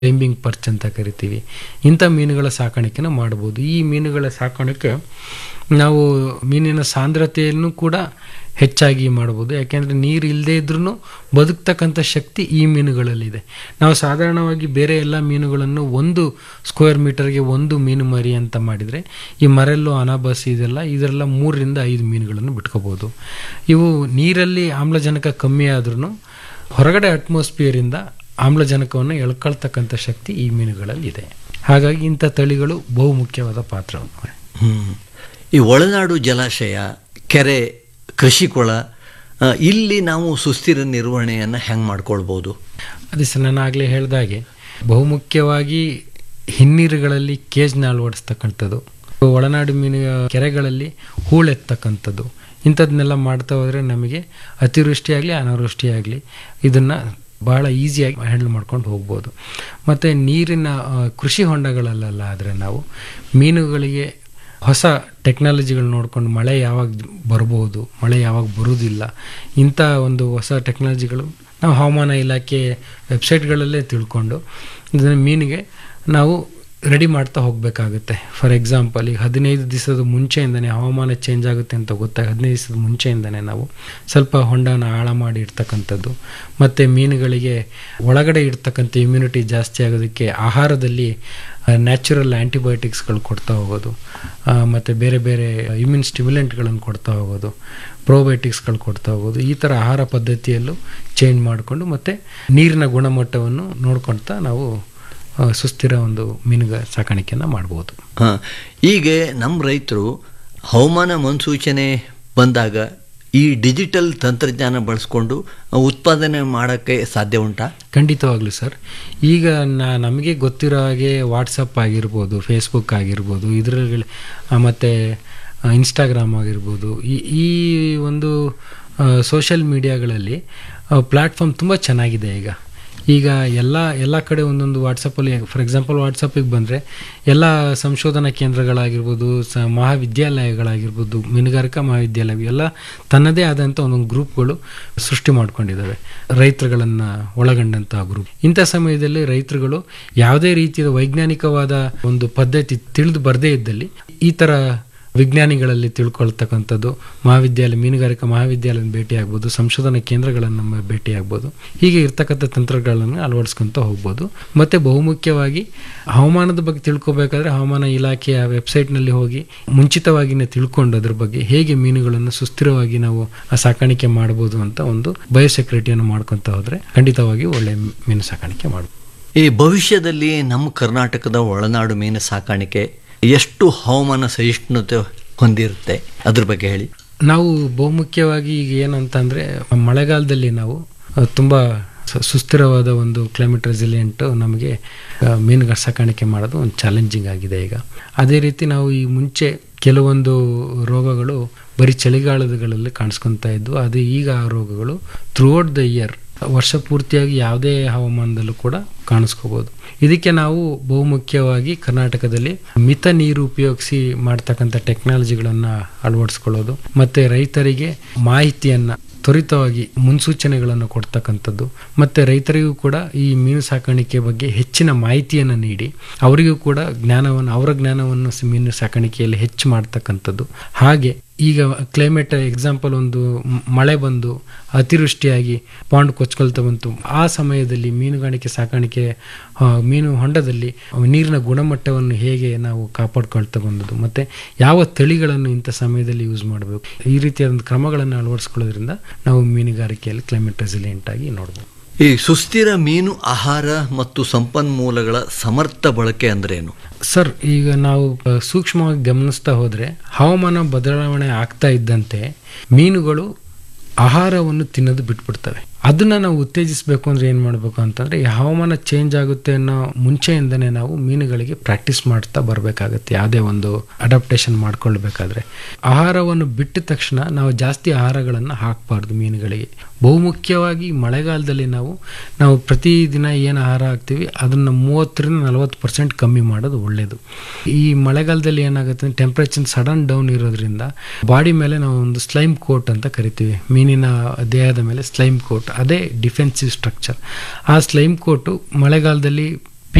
Climbing perch ಅಂತ ಕರಿತೀವಿ ಇಂಥ ಮೀನುಗಳ ಸಾಕಾಣಿಕೆನ ಮಾಡ್ಬೋದು ಈ ಮೀನುಗಳ ಸಾಕಾಣಿಕೆ ನಾವು ಮೀನಿನ ಸಾಂದ್ರತೆಯನ್ನು ಕೂಡ ಹೆಚ್ಚಾಗಿ ಮಾಡ್ಬೋದು ಯಾಕೆಂದರೆ ನೀರು ಇಲ್ಲದೇ ಇದ್ರೂ ಬದುಕ್ತಕ್ಕಂಥ ಶಕ್ತಿ ಈ ಮೀನುಗಳಲ್ಲಿದೆ ನಾವು ಸಾಧಾರಣವಾಗಿ ಬೇರೆ ಎಲ್ಲ ಮೀನುಗಳನ್ನು ಒಂದು ಸ್ಕ್ವೇರ್ ಮೀಟರ್ಗೆ ಒಂದು ಮೀನು ಮರಿ ಅಂತ ಮಾಡಿದರೆ ಈ ಮರೆಲ್ಲು ಅನಾಬಸ್ ಇದೆಲ್ಲ ಇದರೆಲ್ಲ ಮೂರರಿಂದ ಐದು ಮೀನುಗಳನ್ನು ಬಿಟ್ಕೋಬೋದು ಇವು ನೀರಲ್ಲಿ ಆಮ್ಲಜನಕ ಕಮ್ಮಿ ಆದ್ರೂ ಹೊರಗಡೆ ಅಟ್ಮಾಸ್ಫಿಯರಿಂದ ಆಮ್ಲಜನಕವನ್ನು ಎಳ್ಕೊಳ್ತಕ್ಕಂಥ ಶಕ್ತಿ ಈ ಮೀನುಗಳಲ್ಲಿ ಇದೆ ಹಾಗಾಗಿ ಇಂಥ ತಳಿಗಳು ಬಹುಮುಖ್ಯವಾದ ಪಾತ್ರವನ್ನು ಹ್ಮ್. ಈ ಒಳನಾಡು ಜಲಾಶಯ ಕೆರೆ ಕೃಷಿ ಕೊಳ ಆ, ಇಲ್ಲಿ ನಾವು ಸುಸ್ಥಿರ ನಿರ್ವಹಣೆಯನ್ನು ಹೆಂಗೆ ಮಾಡ್ಕೊಳ್ಬೋದು ಅದೇ ಸರ್ ನಾನು ಆಗಲೇ ಹೇಳಿದಾಗೆ ಬಹುಮುಖ್ಯವಾಗಿ ಹಿನ್ನೀರುಗಳಲ್ಲಿ ಕೇಜ್ನ ಅಳವಡಿಸ್ತಕ್ಕಂಥದ್ದು ಒಳನಾಡು ಮೀನು ಕೆರೆಗಳಲ್ಲಿ ಹೂಳೆತ್ತಕ್ಕಂಥದ್ದು ಇಂಥದ್ದನ್ನೆಲ್ಲ ಮಾಡ್ತಾ ಹೋದರೆ ನಮಗೆ ಅತಿವೃಷ್ಟಿಯಾಗಲಿ ಅನಾವೃಷ್ಟಿಯಾಗಲಿ ಇದನ್ನು ಭಾಳ ಈಸಿಯಾಗಿ ಹ್ಯಾಂಡಲ್ ಮಾಡ್ಕೊಂಡು ಹೋಗ್ಬೋದು ಮತ್ತು ನೀರಿನ ಆ, ಕೃಷಿ ಹೊಂಡಗಳಲ್ಲೆಲ್ಲ ಆದರೆ ನಾವು ಮೀನುಗಳಿಗೆ ಹೊಸ ಟೆಕ್ನಾಲಜಿಗಳು ನೋಡ್ಕೊಂಡು ಮಳೆ ಯಾವಾಗ ಬರ್ಬೋದು ಮಳೆ ಯಾವಾಗ ಬರುವುದಿಲ್ಲ ಇಂಥ ಒಂದು ಹೊಸ ಟೆಕ್ನಾಲಜಿಗಳು ನಾವು ಹವಾಮಾನ ಇಲಾಖೆ ವೆಬ್ಸೈಟ್ಗಳಲ್ಲೇ ತಿಳ್ಕೊಂಡು ಇದನ್ನು ಮೀನಿಗೆ ನಾವು ರೆಡಿ ಮಾಡ್ತಾ ಹೋಗಬೇಕಾಗುತ್ತೆ ಫಾರ್ ಎಕ್ಸಾಂಪಲ್ ಈಗ ಹದಿನೈದು ದಿವಸದ ಮುಂಚೆಯಿಂದನೇ ಹವಾಮಾನ ಚೇಂಜ್ ಆಗುತ್ತೆ ಅಂತ ಗೊತ್ತಾಗ ಹದಿನೈದು ದಿವಸದ ಮುಂಚೆಯಿಂದನೇ ನಾವು ಸ್ವಲ್ಪ ಹೊಂಡನ ಆಳ ಮಾಡಿ ಇಡ್ತಕ್ಕಂಥದ್ದು ಮತ್ತು ಮೀನುಗಳಿಗೆ ಒಳಗಡೆ ಇಡ್ತಕ್ಕಂಥ ಇಮ್ಯುನಿಟಿ ಜಾಸ್ತಿ ಆಗೋದಕ್ಕೆ ಆಹಾರದಲ್ಲಿ ನ್ಯಾಚುರಲ್ ಆ್ಯಂಟಿಬಯೋಟಿಕ್ಸ್ಗಳು ಕೊಡ್ತಾ ಹೋಗೋದು ಮತ್ತು ಬೇರೆ ಬೇರೆ ಇಮ್ಯೂನ್ ಸ್ಟಿಮ್ಯುಲೆಂಟ್ಗಳನ್ನು ಕೊಡ್ತಾ ಹೋಗೋದು ಪ್ರೋಬಯೋಟಿಕ್ಸ್ಗಳು ಕೊಡ್ತಾ ಹೋಗೋದು ಈ ಥರ ಆಹಾರ ಪದ್ಧತಿಯಲ್ಲೂ ಚೇಂಜ್ ಮಾಡಿಕೊಂಡು ಮತ್ತು ನೀರಿನ ಗುಣಮಟ್ಟವನ್ನು ನೋಡ್ಕೊಳ್ತಾ ನಾವು ಆ, ಸುಸ್ಥಿರ ಒಂದು ಮೀನುಗ ಸಾಕಾಣಿಕೆಯನ್ನು ಮಾಡ್ಬೋದು ಹಾಂ ಈಗ ನಮ್ಮ ರೈತರು ಹವಾಮಾನ ಮುನ್ಸೂಚನೆ ಬಂದಾಗ ಈ ಡಿಜಿಟಲ್ ತಂತ್ರಜ್ಞಾನ ಬಳಸ್ಕೊಂಡು ಉತ್ಪಾದನೆ ಮಾಡೋಕ್ಕೆ ಸಾಧ್ಯ ಉಂಟಾ ಖಂಡಿತವಾಗ್ಲೂ ಸರ್ ಈಗ ನಾ ನಮಗೆ ಗೊತ್ತಿರೋ ಹಾಗೆ ವಾಟ್ಸಪ್ ಆಗಿರ್ಬೋದು ಫೇಸ್ಬುಕ್ ಆಗಿರ್ಬೋದು ಇದರಲ್ಲಿ ಮತ್ತು ಇನ್ಸ್ಟಾಗ್ರಾಮ್ ಆಗಿರ್ಬೋದು ಈ ಈ ಒಂದು ಸೋಷಿಯಲ್ ಮೀಡಿಯಾಗಳಲ್ಲಿ ಪ್ಲ್ಯಾಟ್ಫಾರ್ಮ್ ತುಂಬ ಚೆನ್ನಾಗಿದೆ ಈಗ ಈಗ ಎಲ್ಲ ಎಲ್ಲ ಕಡೆ ಒಂದೊಂದು ವಾಟ್ಸಪ್ಪಲ್ಲಿ ಫಾರ್ ಎಕ್ಸಾಂಪಲ್ ವಾಟ್ಸಪ್ಪಿಗೆ ಬಂದರೆ ಎಲ್ಲ ಸಂಶೋಧನಾ ಕೇಂದ್ರಗಳಾಗಿರ್ಬೋದು ಸ ಮಹಾವಿದ್ಯಾಲಯಗಳಾಗಿರ್ಬೋದು ಮೀನುಗಾರಿಕಾ ಮಹಾವಿದ್ಯಾಲಯ ಎಲ್ಲ ತನ್ನದೇ ಆದಂಥ ಒಂದೊಂದು ಗ್ರೂಪ್ಗಳು ಸೃಷ್ಟಿ ಮಾಡ್ಕೊಂಡಿದ್ದಾವೆ ರೈತರುಗಳನ್ನು ಒಳಗೊಂಡಂತಹ ಗ್ರೂಪ್ ಇಂಥ ಸಮಯದಲ್ಲಿ ರೈತರುಗಳು ಯಾವುದೇ ರೀತಿಯ ವೈಜ್ಞಾನಿಕವಾದ ಒಂದು ಪದ್ಧತಿ ತಿಳಿದು ಬರದೇ ಇದ್ದಲ್ಲಿ ಈ ಥರ ವಿಜ್ಞಾನಿಗಳಲ್ಲಿ ತಿಳ್ಕೊಳ್ತಕ್ಕಂಥದ್ದು ಮಹಾವಿದ್ಯಾಲಯ ಮೀನುಗಾರಿಕಾ ಮಹಾವಿದ್ಯಾಲಯದ ಭೇಟಿ ಆಗ್ಬೋದು ಸಂಶೋಧನಾ ಕೇಂದ್ರಗಳನ್ನು ನಮ್ಮ ಭೇಟಿ ಆಗ್ಬೋದು ಹೀಗೆ ಇರ್ತಕ್ಕಂಥ ತಂತ್ರಗಳನ್ನು ಅಳವಡಿಸ್ಕೊಂತ ಹೋಗ್ಬೋದು ಮತ್ತು ಬಹುಮುಖ್ಯವಾಗಿ ಹವಾಮಾನದ ಬಗ್ಗೆ ತಿಳ್ಕೊಬೇಕಾದ್ರೆ ಹವಾಮಾನ ಇಲಾಖೆಯ ವೆಬ್ಸೈಟ್ನಲ್ಲಿ ಹೋಗಿ ಮುಂಚಿತವಾಗಿನೇ ತಿಳ್ಕೊಂಡು ಅದ್ರ ಬಗ್ಗೆ ಹೇಗೆ ಮೀನುಗಳನ್ನು ಸುಸ್ಥಿರವಾಗಿ ನಾವು ಆ ಸಾಕಾಣಿಕೆ ಮಾಡ್ಬೋದು ಅಂತ ಒಂದು ಬಯೋಸೆಕ್ಯೂರಿಟಿಯನ್ನು ಮಾಡ್ಕೊತ ಹೋದರೆ ಖಂಡಿತವಾಗಿ ಒಳ್ಳೆಯ ಮೀನು ಸಾಕಾಣಿಕೆ ಮಾಡ್ಬೋದು ಈ ಭವಿಷ್ಯದಲ್ಲಿ ನಮ್ಮ ಕರ್ನಾಟಕದ ಒಳನಾಡು ಮೀನು ಸಾಕಾಣಿಕೆ ಎಷ್ಟು ಹವಾಮಾನ ಸಹಿಷ್ಣುತೆ ಹೊಂದಿರುತ್ತೆ ಅದ್ರ ಬಗ್ಗೆ ಹೇಳಿ ನಾವು ಬಹುಮುಖ್ಯವಾಗಿ ಈಗ ಏನಂತಂದರೆ ಮಳೆಗಾಲದಲ್ಲಿ ನಾವು ಅಹ್, ತುಂಬ ಸು- ಸುಸ್ಥಿರವಾದ ಒಂದು ಕ್ಲೈಮೇಟ್ ರೆಸಿಲಿಯಂಟ್ ನಮಗೆ ಅಹ್, ಮೀನುಗಳ ಸಾಕಾಣಿಕೆ ಮಾಡೋದು ಒಂದು ಚಾಲೆಂಜಿಂಗ್ ಆಗಿದೆ ಈಗ ಅದೇ ರೀತಿ ನಾವು ಈ ಮುಂಚೆ ಕೆಲವೊಂದು ರೋಗಗಳು ಬರೀ ಚಳಿಗಾಲಗಳಲ್ಲಿ ಕಾಣಿಸ್ಕೊತಾ ಇದ್ವು ಅದು ಈಗ ಆ ರೋಗಗಳು ಥ್ರೂಔಟ್ ದ ಇಯರ್ ವರ್ಷ ಪೂರ್ತಿಯಾಗಿ ಯಾವುದೇ ಹವಾಮಾನದಲ್ಲೂ ಕೂಡ ಕಾಣಿಸ್ಕೋಬೋದು ಇದಕ್ಕೆ ನಾವು ಬಹುಮುಖ್ಯವಾಗಿ ಕರ್ನಾಟಕದಲ್ಲಿ ಮಿತ ನೀರು ಉಪಯೋಗಿಸಿ ಮಾಡ್ತಕ್ಕಂಥ ಟೆಕ್ನಾಲಜಿಗಳನ್ನು ಅಳವಡಿಸ್ಕೊಳ್ಳೋದು ಮತ್ತು ರೈತರಿಗೆ ಮಾಹಿತಿಯನ್ನು ತ್ವರಿತವಾಗಿ ಮುನ್ಸೂಚನೆಗಳನ್ನು ಕೊಡ್ತಕ್ಕಂಥದ್ದು ಮತ್ತು ರೈತರಿಗೂ ಕೂಡ ಈ ಮೀನು ಸಾಕಾಣಿಕೆ ಬಗ್ಗೆ ಹೆಚ್ಚಿನ ಮಾಹಿತಿಯನ್ನು ನೀಡಿ ಅವರಿಗೂ ಕೂಡ ಜ್ಞಾನವನ್ನು ಅವರ ಜ್ಞಾನವನ್ನು ಸ- ಮೀನು ಸಾಕಾಣಿಕೆಯಲ್ಲಿ ಹೆಚ್ಚು ಮಾಡ್ತಕ್ಕಂಥದ್ದು ಹಾಗೆ ಈಗ ಕ್ಲೈಮೇಟ್ ಎಕ್ಸಾಂಪಲ್ ಒಂದು ಮ್- ಮಳೆ ಬಂದು ಅತಿವೃಷ್ಟಿಯಾಗಿ ಪಾಂಡ್ ಕೊಚ್ಕೊಳ್ತಾ ಬಂತು ಆ ಸಮಯದಲ್ಲಿ ಮೀನುಗಾರಿಕೆ ಸಾಕಾಣಿಕೆ ಆ, ಮೀನು ಹೊಂಡದಲ್ಲಿ ನೀರಿನ ಗುಣಮಟ್ಟವನ್ನು ಹೇಗೆ ನಾವು ಕಾಪಾಡ್ಕೊಳ್ತಾ ಬಂದದ್ದು ಮತ್ತು ಯಾವ ತಳಿಗಳನ್ನು ಇಂಥ ಸಮಯದಲ್ಲಿ ಯೂಸ್ ಮಾಡಬೇಕು ಈ ರೀತಿಯ ಒಂದು ಕ್ರಮಗಳನ್ನು ಅಳವಡಿಸ್ಕೊಳ್ಳೋದ್ರಿಂದ ನಾವು ಮೀನುಗಾರಿಕೆಯಲ್ಲಿ ಕ್ಲೈಮೇಟ್ ರೆಸಿಲಿಯಂಟ್ ಆಗಿ ನೋಡ್ಬೋದು ಈ ಸುಸ್ಥಿರ ಮೀನು ಆಹಾರ ಮತ್ತು ಸಂಪನ್ಮೂಲಗಳ ಸಮರ್ಥ ಬಳಕೆ ಅಂದ್ರೇನು ಸರ್ ಈಗ ನಾವು ಆ, ಸೂಕ್ಷ್ಮವಾಗಿ ಗಮನಿಸ್ತಾ ಹೋದರೆ ಹವಾಮಾನ ಬದಲಾವಣೆ ಆಗ್ತಾ ಇದ್ದಂತೆ ಮೀನುಗಳು ಆಹಾರವನ್ನು ತಿನ್ನೋದು ಬಿಟ್ಬಿಡ್ತವೆ ಅದನ್ನು ನಾವು ಉತ್ತೇಜಿಸಬೇಕು ಅಂದರೆ ಏನು ಮಾಡಬೇಕು ಅಂತಂದರೆ ಈ ಹವಾಮಾನ ಚೇಂಜ್ ಆಗುತ್ತೆ ಅನ್ನೋ ಮುಂಚೆಯಿಂದನೇ ನಾವು ಮೀನುಗಳಿಗೆ ಪ್ರಾಕ್ಟೀಸ್ ಮಾಡ್ತಾ ಬರಬೇಕಾಗತ್ತೆ ಯಾವುದೇ ಒಂದು ಅಡಾಪ್ಟೇಷನ್ ಮಾಡ್ಕೊಳ್ಬೇಕಾದ್ರೆ ಆಹಾರವನ್ನು ಬಿಟ್ಟ ತಕ್ಷಣ ನಾವು ಜಾಸ್ತಿ ಆಹಾರಗಳನ್ನು ಹಾಕಬಾರ್ದು ಮೀನುಗಳಿಗೆ ಬಹುಮುಖ್ಯವಾಗಿ ಮಳೆಗಾಲದಲ್ಲಿ ನಾವು ನಾವು ಪ್ರತಿದಿನ ಏನು ಆಹಾರ ಹಾಕ್ತೀವಿ ಅದನ್ನು ಮೂವತ್ತರಿಂದ ನಲವತ್ತು ಪರ್ಸೆಂಟ್ ಕಮ್ಮಿ ಮಾಡೋದು ಒಳ್ಳೆಯದು ಈ ಮಳೆಗಾಲದಲ್ಲಿ ಏನಾಗುತ್ತೆ ಅಂದರೆ ಟೆಂಪ್ರೇಚರ್ ಸಡನ್ ಡೌನ್ ಇರೋದ್ರಿಂದ ಬಾಡಿ ಮೇಲೆ ನಾವು ಒಂದು ಸ್ಲೈಮ್ ಕೋಟ್ ಅಂತ ಕರಿತೀವಿ ಮೀನಿನ ದೇಹದ ಮೇಲೆ ಸ್ಲೈಮ್ ಕೋಟ್ ಅದೇ ಡಿಫೆನ್ಸಿವ್ ಸ್ಟ್ರಕ್ಚರ್ ಆ ಸ್ಲೈಮ್ ಕೋಟು ಮಳೆಗಾಲದಲ್ಲಿ